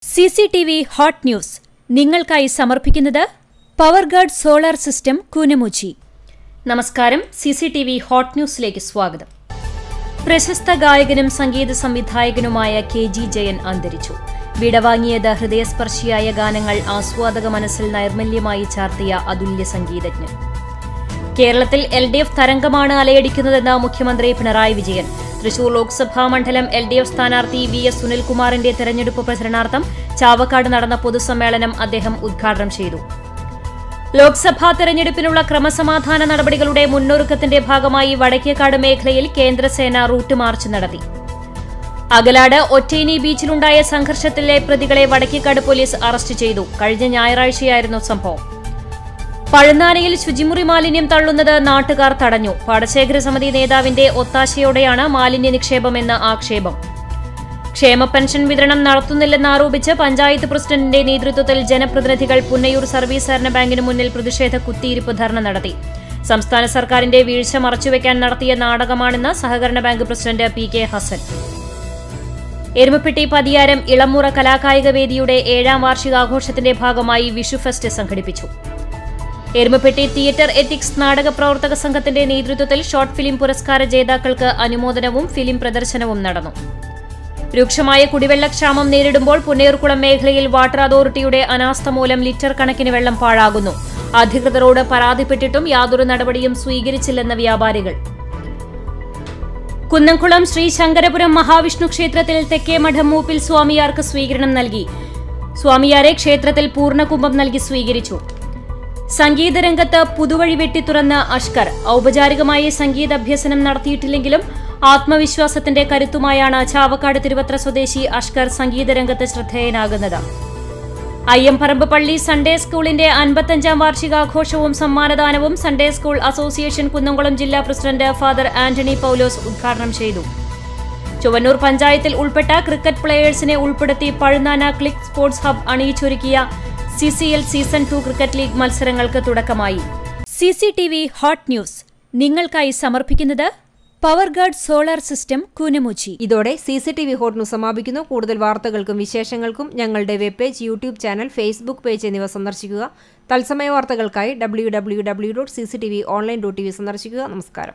C C T V hot news നിങ്ങൾക്കായി സമർപ്പിക്കുന്നത് power guard solar system Koonamuchi നമസ്കാരം C C T V hot ന്യൂസിലേക്ക് സ്വാഗതം പ്രശസ്ത ഗായകനും സംഗീത സംവിധായകനുമായ കെ ജി ജയൻ അന്തരിച്ചു വിടവാങ്ങിയത് ഹൃദയസ്പർശിയായ ഗാനങ്ങൾ ആസ്വാദക മനസ്സിൽ നൈർമല്യമായി ചാർത്തിയ അതുല്യ സംഗീതജ്ഞൻ കേരളത്തിൽ എൽ ഡി എഫ് തരംഗമാണ് അലയടിക്കുന്നതെന്ന് മുഖ്യമന്ത്രി പിണറായി വിജയൻ തൃശൂർ ലോക്സഭാ മണ്ഡലം എൽ ഡി എഫ് സ്ഥാനാർത്ഥി വി എസ് സുനിൽകുമാറിന്റെ തെരഞ്ഞെടുപ്പ് പ്രചരണാർത്ഥം ചാവക്കാട് നടന്ന പൊതുസമ്മേളനം അദ്ദേഹം ഉദ്ഘാടനം ചെയ്തു ലോക്സഭാ തെരഞ്ഞെടുപ്പിനുള്ള ക്രമസമാധാന നടപടികളുടെ മുന്നൊരുക്കത്തിന്റെ ഭാഗമായി വടക്കേക്കാട് മേഖലയിൽ കേന്ദ്രസേന റൂട്ട് മാർച്ച് നടത്തി അകലാട് ഒറ്റേനി ബീച്ചിലുണ്ടായ സംഘർഷത്തിലെ പ്രതികളെ വടക്കേക്കാട് പോലീസ് അറസ്റ്റ് ചെയ്തു കഴിഞ്ഞ ഞായറാഴ്ചയായിരുന്നു സംഭവം പഴുന്നാനയിൽ ശുചിമുറി മാലിന്യം തള്ളുന്നത് നാട്ടുകാർ തടഞ്ഞു പാടശേഖര സമിതി നേതാവിന്റെ ഒത്താശയോടെയാണ് മാലിന്യ നിക്ഷേപമെന്ന് ആക്ഷേപം ക്ഷേമ പെൻഷൻ വിതരണം നടത്തുന്നില്ലെന്നാരോപിച്ച് പഞ്ചായത്ത് പ്രസിഡന്റിന്റെ നേതൃത്വത്തിൽ ജനപ്രതിനിധികൾ പുന്നയൂർ സർവീസ് സഹകരണ ബാങ്കിന് മുന്നിൽ പ്രതിഷേധ കുത്തിയിരിപ്പ് ധർണ നടത്തി സംസ്ഥാന സർക്കാരിന്റെ വീഴ്ച മറച്ചുവെക്കാൻ നടത്തിയ നാടകമാണെന്ന് സഹകരണ bank president P K Hasan Erumapetty Pathiyaram ഇളമുറ കലാകായിക വേദിയുടെ ഏഴാം വാർഷികാഘോഷത്തിന്റെ ഭാഗമായി വിഷു ഫെസ്റ്റ് സംഘടിപ്പിച്ചു എരുമപ്പെട്ടി തിയേറ്റർ എത്തിക്സ് നാടക പ്രവർത്തക സംഘത്തിന്റെ നേതൃത്വത്തിൽ ഷോർട്ട് ഫിലിം പുരസ്കാര ജേതാക്കൾക്ക് അനുമോദനവും ഫിലിം പ്രദർശനവും നടന്നു രൂക്ഷമായ കുടിവെള്ളക്ഷാമം നേരിടുമ്പോൾ പുന്നയൂർക്കുളം മേഖലയിൽ വാട്ടർ അതോറിറ്റിയുടെ അനാസ്ഥ മൂലം ലിറ്റർ കണക്കിന് വെള്ളം പാഴാകുന്നു അധികൃതരോട് പരാതിപ്പെട്ടിട്ടും യാതൊരു നടപടിയും സ്വീകരിച്ചില്ലെന്ന് വ്യാപാരികൾ കുന്നംകുളം ശ്രീ ശങ്കരപുരം മഹാവിഷ്ണു ക്ഷേത്രത്തിൽ തെക്കേമഠം മൂപ്പിൽ സ്വാമിയാർക്ക് സ്വീകരണം നൽകി സ്വാമിയാരെ ക്ഷേത്രത്തിൽ പൂർണ്ണകുംഭം നൽകി സ്വീകരിച്ചു സംഗീതരംഗത്ത് പുതുവഴി വെട്ടിത്തുറന്ന അഷ്കർ ഔപചാരികമായി സംഗീതാഭ്യസനം നടത്തിയിട്ടില്ലെങ്കിലും ആത്മവിശ്വാസത്തിന്റെ കരുത്തുമായാണ് ചാവക്കാട് തിരുവത്ര സ്വദേശി അഷ്കർ സംഗീതരംഗത്ത് ശ്രദ്ധേയനാകുന്നത് അയ്യമ്പറമ്പ് പള്ളി സൺഡേ സ്കൂളിന്റെ അൻപത്തഞ്ചാം വാർഷികാഘോഷവും സമ്മാനദാനവും സൺഡേ സ്കൂൾ അസോസിയേഷൻ കുന്നംകുളം ജില്ലാ പ്രസിഡന്റ് ഫാദർ ആന്റണി പൌലോസ് ഉദ്ഘാടനം ചെയ്തു ചൊവ്വന്നൂർ പഞ്ചായത്തിൽ ഉൾപ്പെട്ട ക്രിക്കറ്റ് പ്ലേയേഴ്സിനെ ഉൾപ്പെടുത്തി പഴുന്നാന ക്ലിക്ക് സ്പോർട്സ് ഹബ് അണിയിച്ചൊരുക്കിയ C C L season two cricket league മത്സരങ്ങൾക്ക് തുടക്കമായി C C T V hot news നിങ്ങൾക്കായി സമർപ്പിക്കുന്നത് power guard solar system Koonamuchi ഇതോടെ C C T V hot news സമാപിക്കുന്നു കൂടുതൽ വാർത്തകൾക്കും വിശേഷങ്ങൾക്കും ഞങ്ങളുടെ web page YouTube channel Facebook page എന്നിവ സന്ദർശിക്കുക തത്സമയ വാർത്തകൾക്കായി W W W dot C C T V online dot T V സന്ദർശിക്കുക നമസ്കാരം